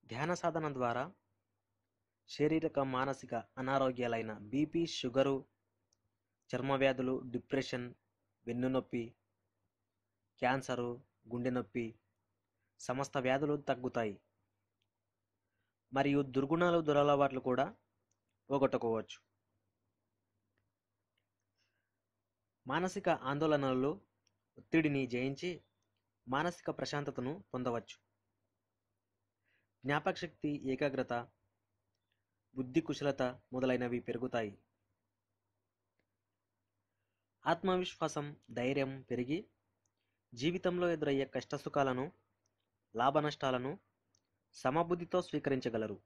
ధ్యాన సాధన ద్వారా శారీరక మానసిక అనారోగ్యాలైన బీపీ షుగరు చర్మ వ్యాధులు డిప్రెషన్ వెన్నునొప్పి క్యాన్సరు గుండె నొప్పి సమస్త వ్యాధులు తగ్గుతాయి మరియు దుర్గుణాలు దురలవాట్లు కూడా పోగొట్టుకోవచ్చు మానసిక ఆందోళనలు ఒత్తిడిని జయించి మానసిక ప్రశాంతతను పొందవచ్చు జ్ఞాపకశక్తి ఏకాగ్రత బుద్ధి కుశలత మొదలైనవి పెరుగుతాయి ఆత్మవిశ్వాసం ధైర్యం పెరిగి జీవితంలో ఎదురయ్యే కష్టసుఖాలను లాభనష్టాలను సమబుద్ధితో స్వీకరించగలరు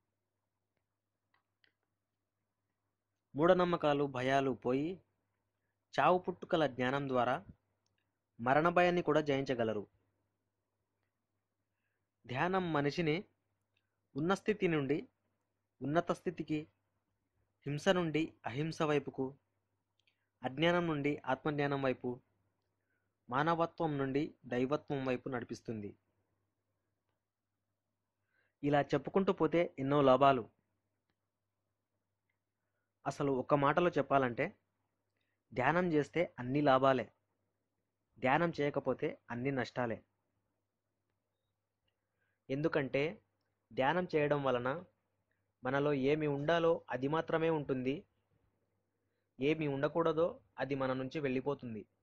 మూఢనమ్మకాలు భయాలు పోయి చావు పుట్టుకల జ్ఞానం ద్వారా మరణ భయాన్ని కూడా జయించగలరు ధ్యానం మనిషిని ఉన్న స్థితి నుండి ఉన్నత స్థితికి హింస నుండి అహింస వైపుకు అజ్ఞానం నుండి ఆత్మజ్ఞానం వైపు మానవత్వం నుండి దైవత్వం వైపు నడిపిస్తుంది ఇలా చెప్పుకుంటూ పోతే ఎన్నో లాభాలు అసలు ఒక మాటలో చెప్పాలంటే ధ్యానం చేస్తే అన్ని లాభాలే ధ్యానం చేయకపోతే అన్ని నష్టాలే ఎందుకంటే ధ్యానం చేయడం వలన మనలో ఏమి ఉండాలో అది మాత్రమే ఉంటుంది ఏమి ఉండకూడదో అది మన నుంచి వెళ్ళిపోతుంది